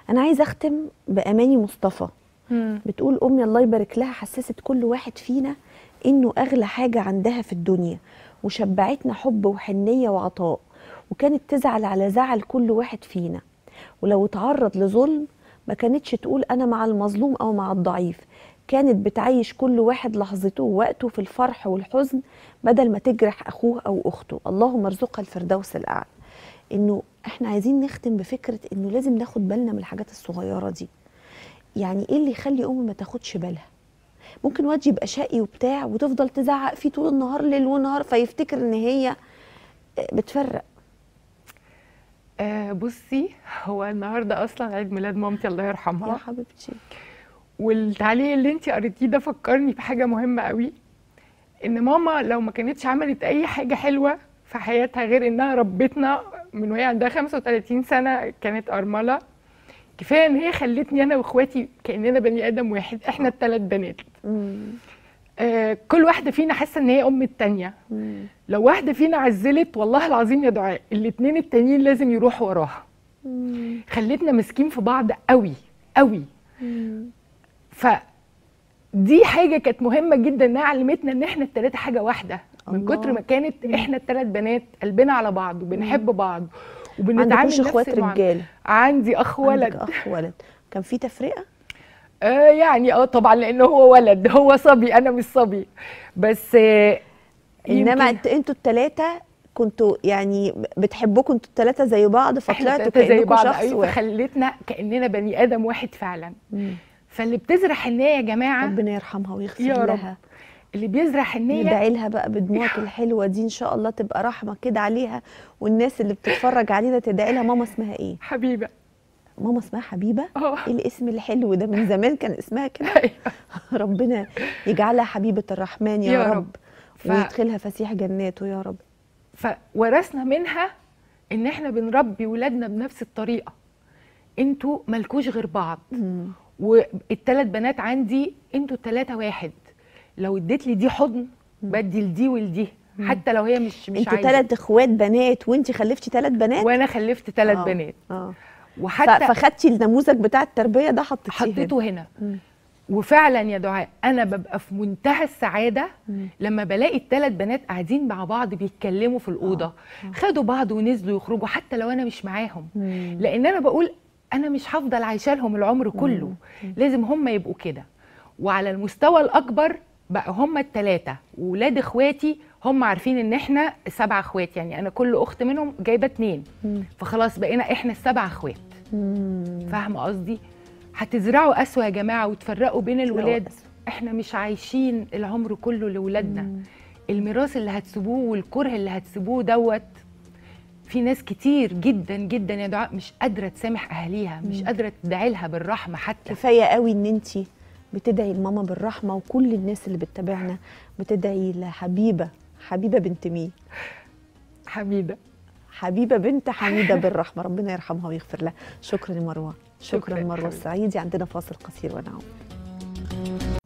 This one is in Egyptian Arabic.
انا عايزه اختم باماني مصطفى مم. بتقول امي الله يبارك لها حسست كل واحد فينا انه اغلى حاجه عندها في الدنيا وشبعتنا حب وحنيه وعطاء وكانت تزعل على زعل كل واحد فينا ولو اتعرض لظلم ما كانتش تقول انا مع المظلوم او مع الضعيف كانت بتعيش كل واحد لحظته ووقته في الفرح والحزن بدل ما تجرح اخوه او اخته اللهم ارزقها الفردوس الاعلى انه احنا عايزين نختم بفكره انه لازم ناخد بالنا من الحاجات الصغيره دي يعني ايه اللي يخلي ام ما تاخدش بالها ممكن واد يبقى شقي وبتاع وتفضل تزعق فيه طول النهار ليل ونهار فيفتكر ان هي بتفرق آه بصي هو النهارده اصلا عيد ميلاد مامتي الله يا يرحمها حبيبتي والتعليق اللي انت قريتيه ده فكرني بحاجه مهمه قوي ان ماما لو ما كانتش عملت اي حاجه حلوه في حياتها غير انها ربتنا من وهي عندها 35 سنه كانت ارمله كفايه ان هي خلتني انا واخواتي كاننا بني ادم واحد احنا الثلاث بنات مم. آه كل واحده فينا حاسه ان هي ام التانيه مم. لو واحده فينا عزلت والله العظيم يا دعاء الاتنين التانيين لازم يروحوا وراها مم. خلتنا ماسكين في بعض قوي قوي مم. فدي حاجه كانت مهمه جدا انها علمتنا ان احنا التلاته حاجه واحده من الله. كتر ما كانت احنا التلات بنات قلبنا على بعض وبنحب بعض ما وبنتعامل عندكوش نفس اخوات المعاملة. رجاله عندي اخ عندك ولد اخ ولد كان في تفرقه آه يعني اه طبعا لانه هو ولد هو صبي انا مش صبي بس آه انما يمكن انت انتوا الثلاثه كنتوا يعني بتحبوكوا انتوا الثلاثه زي بعض احنا فطلعتوا التلاتة زي كانكم بعض شخص أيوة، واحد فخلتنا كاننا بني ادم واحد فعلا مم. فاللي بتزرع حنيه يا جماعه ربنا يرحمها ويغفر يا رب. لها اللي بيزرع حنيه ندعي لها بقى بدموعك الحلوه دي ان شاء الله تبقى رحمه كده عليها والناس اللي بتتفرج علينا تدعي لها ماما اسمها ايه حبيبه ماما اسمها حبيبه اه ايه الاسم الحلو ده من زمان كان اسمها كده أيوة. ربنا يجعلها حبيبه الرحمن يا, يا رب, رب. ف- ويدخلها فسيح جناته يا رب فورثنا منها ان احنا بنربي ولادنا بنفس الطريقه انتوا مالكوش غير بعض مم. والتلات بنات عندي انتوا التلاته واحد لو اديت لي دي حضن بدي لدي ولدي حتى لو هي مش مش انتوا عايزه ثلاث اخوات بنات وانت خلفتي ثلاث بنات وانا خلفت تلات آه. بنات اه وحتى ف- فخدتي النموذج بتاع التربيه ده حطيتيه حطيته هنا مم. وفعلا يا دعاء انا ببقى في منتهى السعاده مم. لما بلاقي الثلاث بنات قاعدين مع بعض بيتكلموا في الاوضه خدوا بعض ونزلوا يخرجوا حتى لو انا مش معاهم مم. لان انا بقول انا مش هفضل عايشه لهم العمر كله لازم هم يبقوا كده وعلى المستوى الاكبر بقى هم الثلاثه وولاد اخواتي هم عارفين ان احنا سبع اخوات يعني انا كل اخت منهم جايبه اتنين مم. فخلاص بقينا احنا السبع اخوات مم. فاهمه قصدي هتزرعوا قسوه يا جماعه وتفرقوا بين الولاد قسوة. احنا مش عايشين العمر كله لاولادنا مم. الميراث اللي هتسيبوه والكره اللي هتسيبوه دوت في ناس كتير جدا جدا يا دعاء مش قادره تسامح اهاليها مش قادره تدعي لها بالرحمه حتى كفايه قوي ان انت بتدعي لماما بالرحمه وكل الناس اللي بتتابعنا بتدعي لحبيبه حبيبه بنت مين حميده حبيبه بنت حميده بالرحمه ربنا يرحمها ويغفر لها شكرا يا مروه شكرا, شكراً شكرا مروه حبيبتي. السعيدي عندنا فاصل قصير ونعود